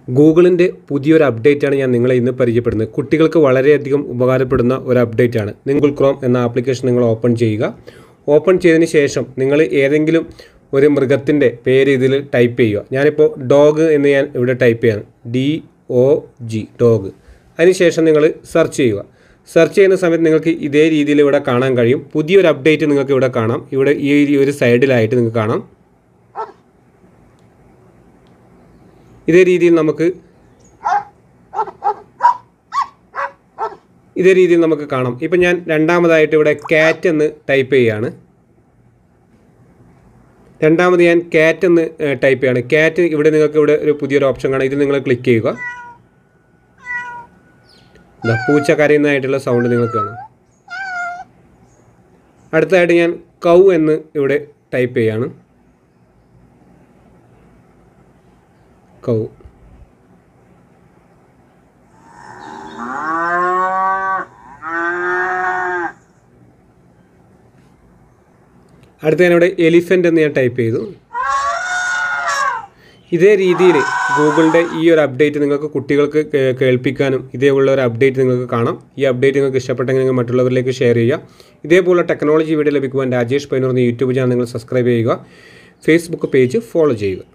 ഗൂഗിളിൻ്റെ പുതിയൊരു അപ്ഡേറ്റാണ് ഞാൻ നിങ്ങളെ ഇന്ന് പരിചയപ്പെടുന്നത് കുട്ടികൾക്ക് വളരെയധികം ഉപകാരപ്പെടുന്ന ഒരു അപ്ഡേറ്റാണ് ഗൂഗിൾ ക്രോം എന്ന ആപ്ലിക്കേഷൻ നിങ്ങൾ ഓപ്പൺ ചെയ്യുക ഓപ്പൺ ചെയ്തതിന് ശേഷം നിങ്ങൾ ഏതെങ്കിലും ഒരു മൃഗത്തിൻ്റെ പേര് ഇതിൽ ടൈപ്പ് ചെയ്യുക ഞാനിപ്പോൾ ഡോഗ് എന്ന് ഞാൻ ഇവിടെ ടൈപ്പ് ചെയ്യാണ് ഡി ഒ ജി ഡോഗ് അതിനുശേഷം നിങ്ങൾ സെർച്ച് ചെയ്യുക സെർച്ച് ചെയ്യുന്ന സമയത്ത് നിങ്ങൾക്ക് ഇതേ രീതിയിൽ ഇവിടെ കാണാൻ കഴിയും പുതിയൊരു അപ്ഡേറ്റ് നിങ്ങൾക്ക് ഇവിടെ കാണാം ഇവിടെ ഈ ഒരു സൈഡിലായിട്ട് നിങ്ങൾക്ക് കാണാം ഇതേ രീതിയിൽ നമുക്ക് ഇതേ രീതിയിൽ നമുക്ക് കാണാം ഇപ്പം ഞാൻ രണ്ടാമതായിട്ട് ഇവിടെ കാറ്റ് എന്ന് ടൈപ്പ് ചെയ്യുകയാണ് രണ്ടാമത് ഞാൻ കാറ്റ് എന്ന് ടൈപ്പ് ചെയ്യാണ് കാറ്റ് ഇവിടെ നിങ്ങൾക്ക് ഇവിടെ ഒരു പുതിയൊരു ഓപ്ഷൻ കാണാം ഇതിൽ നിങ്ങൾ ക്ലിക്ക് ചെയ്യുക ഇതാ പൂച്ച കരയുന്നതായിട്ടുള്ള സൗണ്ട് നിങ്ങൾക്ക് കാണാം അടുത്തതായിട്ട് ഞാൻ കൗ എന്ന് ഇവിടെ ടൈപ്പ് ചെയ്യാണ് കൗ അടുത്ത ഞാനിവിടെ എലിഫൻ്റ് എന്ന് ഞാൻ ടൈപ്പ് ചെയ്തു ഇതേ രീതിയിൽ ഗൂഗിളിൻ്റെ ഈ ഒരു അപ്ഡേറ്റ് നിങ്ങൾക്ക് കുട്ടികൾക്ക് കേ- കേൾപ്പിക്കാനും ഇതേപോലുള്ള ഒരു അപ്ഡേറ്റ് നിങ്ങൾക്ക് കാണാം ഈ അപ്ഡേറ്റ് നിങ്ങൾക്ക് ഇഷ്ടപ്പെട്ടെങ്കിൽ നിങ്ങൾ മറ്റുള്ളവരിലേക്ക് ഷെയർ ചെയ്യുക ഇതേപോലെ ടെക്നോളജി വീഡിയോ ലഭിക്കുവാൻ രാജേഷ് പൈനൂർ എന്ന യൂട്യൂബ് ചാനൽ നിങ്ങൾ സബ്സ്ക്രൈബ് ചെയ്യുക ഫേസ്ബുക്ക് പേജ് ഫോളോ ചെയ്യുക